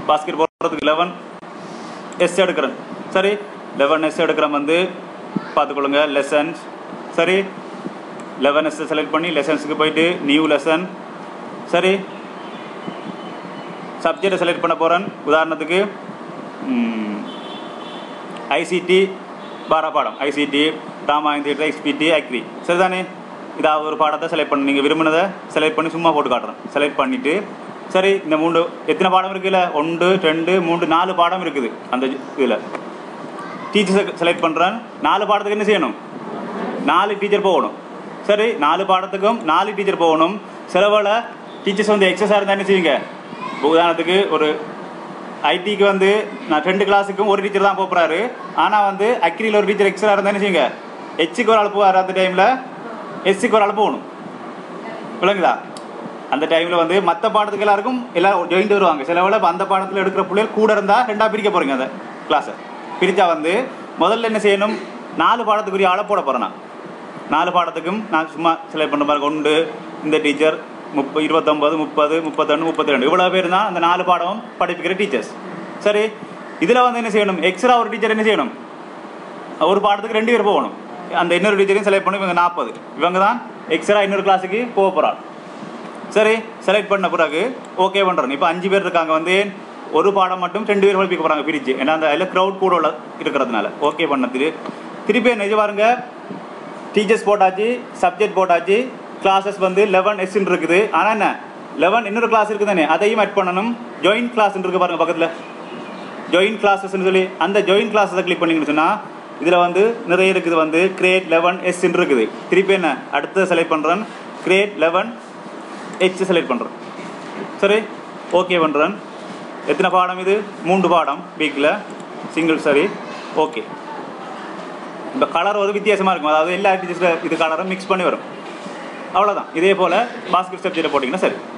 basket போடுறதுக்கு eleven S எடுக்கிறேன் சரி லெவன் எஸ் எடுக்கிறேன் வந்து பார்த்துக்கொள்ளுங்க லெசன்ஸ் சரி லெவன் எஸ் செலக்ட் பண்ணி லெசன்ஸுக்கு போயிட்டு நியூ லெசன் சரி சப்ஜெக்டை செலக்ட் பண்ண போகிறேன் உதாரணத்துக்கு ஐசிடி பாரா பாடம் ஐசிடி ட்ராமா தியேட்டர் எக்ஸ்பிடி அக்ரி சரிதானே இதாவது ஒரு பாடத்தை செலக்ட் பண்ணி நீங்கள் விரும்பினதை செலக்ட் பண்ணி சும்மா போட்டு காட்டுறேன் செலக்ட் பண்ணிவிட்டு சரி இந்த மூணு எத்தனை பாடம் இருக்குல்ல ஒன்று ரெண்டு மூன்று நாலு பாடம் இருக்குது அந்த இதில் டீச்சர்ஸை செலக்ட் பண்ணுறேன் நாலு பாடத்துக்கு என்ன செய்யணும் நாலு டீச்சர் போகணும் சரி நாலு பாடத்துக்கும் நாலு டீச்சர் போகணும் சிலவேளை டீச்சர்ஸ் வந்து எக்ஸஸாக இருந்தால் என்ன செய்வீங்க இப்போ உதாரணத்துக்கு ஒரு ஐடிக்கு வந்து நான் ரெண்டு கிளாஸுக்கும் ஒரு டீச்சர் தான் போகிறாரு ஆனால் வந்து அக்ரியில் ஒரு டீச்சர் எக்ஸ்ட்ரா இருந்தால் என்ன செய்வீங்க ஹெச்சுக்கு ஒரு ஆள் போவார் அந்த டைமில் எஸ்சிக்கு ஒரு ஆள் போகணும் விளங்குதா அந்த டைமில் வந்து மற்ற பாடத்துக்கு எல்லாருக்கும் எல்லாரும் ஜாயிண்ட் வருவாங்க சில வேளை இப்ப அந்த பாடத்தில் எடுக்கிற பிள்ளைகள் கூட இருந்தால் ரெண்டாக பிரிக்க போகிறீங்க அந்த கிளாஸை பிரித்தா வந்து முதல்ல என்ன செய்யணும் நாலு பாடத்துக்குரிய ஆளை போட போகிறேன் நான் நாலு பாடத்துக்கும் நான் சும்மா செலக்ட் பண்ண பாருங்க ஒன்று இந்த டீச்சர் முப்ப இருபத்தொம்பது முப்பது முப்பத்தொன்று முப்பத்தி ரெண்டு இவ்வளோ பேர் தான் அந்த நாலு பாடம் படிப்பிக்கிற டீச்சர்ஸ் சரி இதில் வந்து என்ன செய்யணும் எக்ஸ்ட்ரா ஒரு டீச்சர் என்ன செய்யணும் ஒரு பாடத்துக்கு ரெண்டு பேர் போகணும் அந்த இன்னொரு டீச்சரையும் செலக்ட் பண்ணி இவங்க நாற்பது இவங்க தான் எக்ஸ்ட்ரா இன்னொரு கிளாஸுக்கு போக போகிறாள் சரி செலக்ட் பண்ண பிறகு ஓகே பண்ணுறோம் இப்போ அஞ்சு பேர் இருக்காங்க வந்து ஒரு பாடம் மட்டும் ரெண்டு பேர் படிப்பிக்க போகிறாங்க பிரிச்சு ஏன்னா அந்த அதில் க்ரௌட் கூட உள்ள இருக்கிறதுனால ஓகே பண்ணது திருப்பி என்ன பாருங்க டீச்சர்ஸ் போட்டாச்சு சப்ஜெக்ட் போட்டாச்சு கிளாஸஸ் வந்து லெவன் எஸ்ன்னு இருக்குது ஆனால் என்ன லெவன் இன்னொரு கிளாஸ் இருக்குது தானே அதையும் ஆட் பண்ணணும் ஜாயின் கிளாஸ் இருக்கு பாருங்க பக்கத்தில் ஜாயின் கிளாஸஸ்ன்னு சொல்லி அந்த ஜாயின் கிளாஸை கிளிக் பண்ணிங்கன்னு சொன்னால் இதில் வந்து நிறைய இருக்குது வந்து கிரேட் லெவன் எஸ்ன்னு இருக்குது திருப்பி என்ன அடுத்தது செலக்ட் பண்ணுறேன் கிரேட் லெவன் ஹெச் செலக்ட் பண்ணுறேன் சரி ஓகே பண்ணுறேன் எத்தனை பாடம் இது மூன்று பாடம் வீக்கில் சிங்கிள் சரி ஓகே இந்த கலர் ஒரு வித்தியாசமாக இருக்கும் அதாவது எல்லா டீச்சர்ஸில் இது கலரும் மிக்ஸ் பண்ணி வரும் அவ்வளோதான் இதே போல் பாஸ்கெட் சப்ஜெக்டை போட்டிங்கன்னா சரி